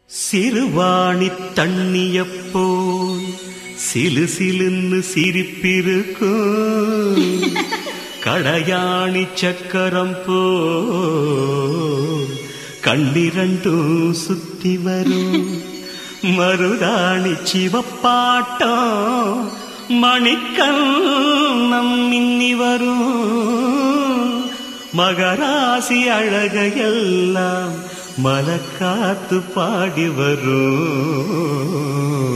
சிறுவாணி தண்ணியப்போல் சிலு சிலுன்னு சிரிப்பிருக்கும் கடையாணி சக்கரம் போல் கண்ணிரண்டும் சுத்தி வரும் மருதாணி சிவப்பாட்டம் மணிக்கண்ணம் மின்னி வரும் மகராசி அழகையெல்லாம் மலக்காத்து பாடி வரும்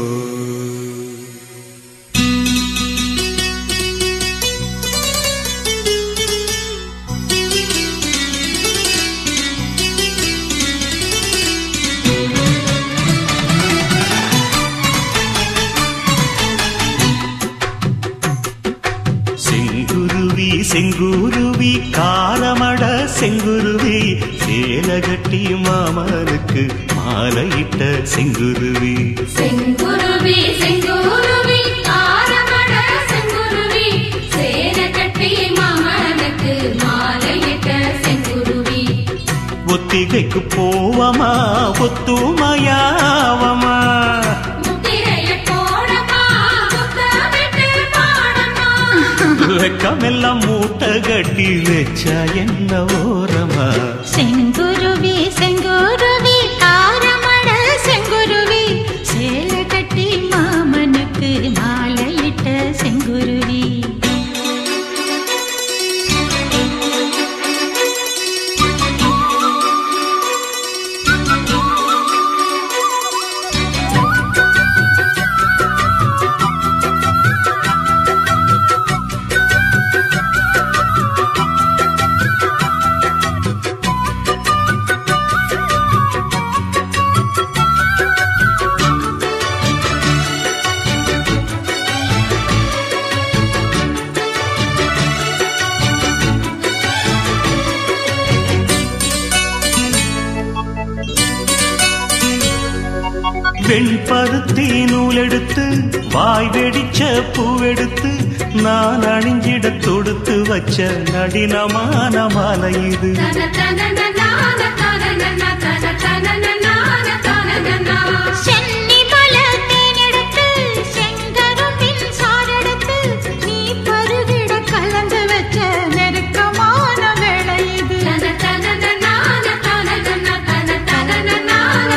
செங்குருவி செங்குருவி காலமட செங்குருவி சேலகட்டி மாமனுக்கு மாலையிட்ட செங்குருவி செங்குருவி செங்குருவி ஆரமட செங்குருவி சேர கட்டி மாமனுக்கு மாலையிட்ட செங்குருவி ஒத்திகைக்கு போவமா ஒத்துமையாவமா முத்திரைய போடமா முத்தமிட்டு பாடமா வெக்கமெல்லாம் மூட்டை கட்டி வச்சா என்ன ஓரமா செங்குருவி செங்குருவி காரமட செங்குருவி சேல கட்டி மாமனுக்கு மாலையிட்ட செங்குருவி வெண்பருத்தி நூலெடுத்து வாய் வெடிச்ச பூவெடுத்து நான் அணிஞ்சிட தொடுத்து வச்ச நடினமான மாலை இது தன தன நான தன நன தன தன நான தன நன சென்னி மலர் தேனெடுத்து செங்கரும்பின் சாரெடுத்து நீ பருகிட கலந்து வச்ச நெருக்கமான வேளை இது தன தன நான தன நன தன தன நான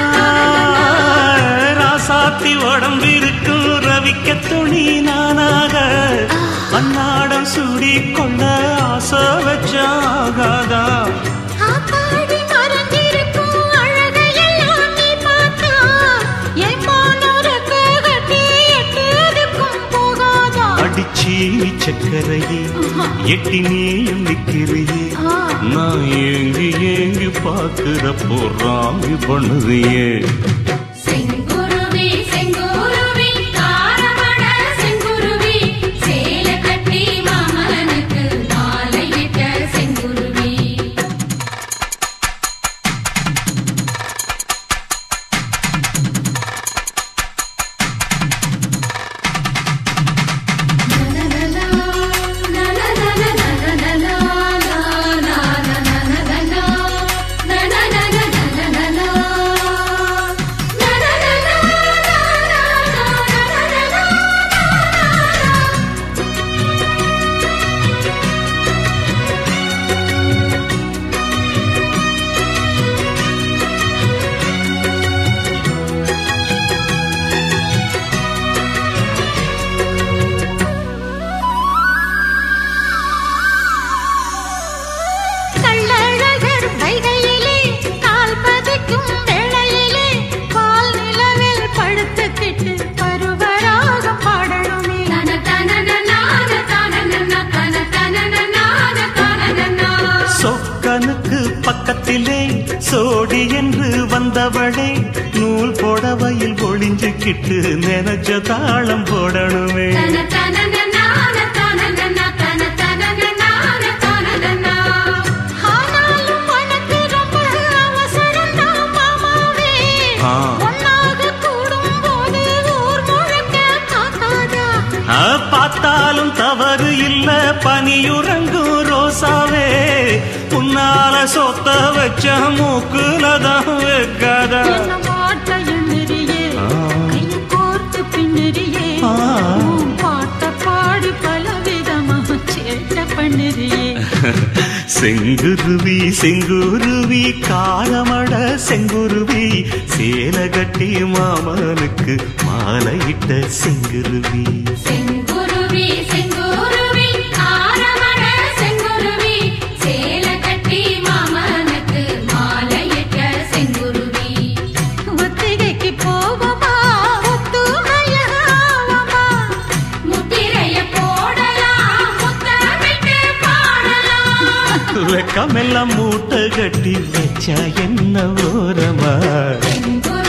ராசாத்தி உடம்பிருக்கும் ரவிக்க துணி நானாக அன்னாடம் சூடி கொண்ட ஆசை வச்சாகாதா ஆத்தாடி மறந்திருக்கும் அழகையெல்லாம் நீ பார்த்தா என் மானோருக்கு கட்டி எட்டுதுக்கும் போகாதா அடிச்சி சக்கரையே எட்டி நீயும் நிக்கிறியே ஆ. நான் ஏங்கி ஏங்கி பாக்குறப்போ ராமி பண்ணுறியே செங்குருவி செங்குருவி காரமட செங்குருவி சேல கட்டி மாமனுக்கு மாலையிட்ட செங்குருவி கள்ளழகர் வைகையிலே கால் பதிக்கும் வேளையிலே பால் நிலவில் படுத்துக்கிட்டு பருவராகம் பாடணுமே சொக்கனுக்கு பக்கத்திலே சோடி என்று வந்தவளே நூல் புடவையில் ஒளிஞ்சுக்கிட்டு நினைச்ச தாளம் போடணுமே ஆனாலும் உனக்கு ரொம்ப அவசரம்தான் மாமாவே ஆ. ஒன்னாக கூடும்போது ஊர் முழுக்க காக்காதா ஆ, பார்த்தாலும் தவறு இல்ல பனியுறங்கும் ரோசாவே உன்னால சொத்த வச்ச மூக்குலதான் வைக்காத என்ன மாட்ட செங்குருவி செங்குருவி காரமட செங்குருவி சேல கட்டி மாமனுக்கு மாலையிட்ட செங்குருவி செங்குருவி செங்குருவி ஆரமட செங்குருவி சேல கட்டி மாமனுக்கு மாலையிட்ட செங்குருவி ஒத்திகைக்கு போவமா ஒத்துமையாவமா முத்திரைய போடலாம் முத்தமிட்டு பாடலாம் வெக்கமெல்லாம் மூட்டை கட்டி வச்சா என்ன ஓரமா செங்குருவி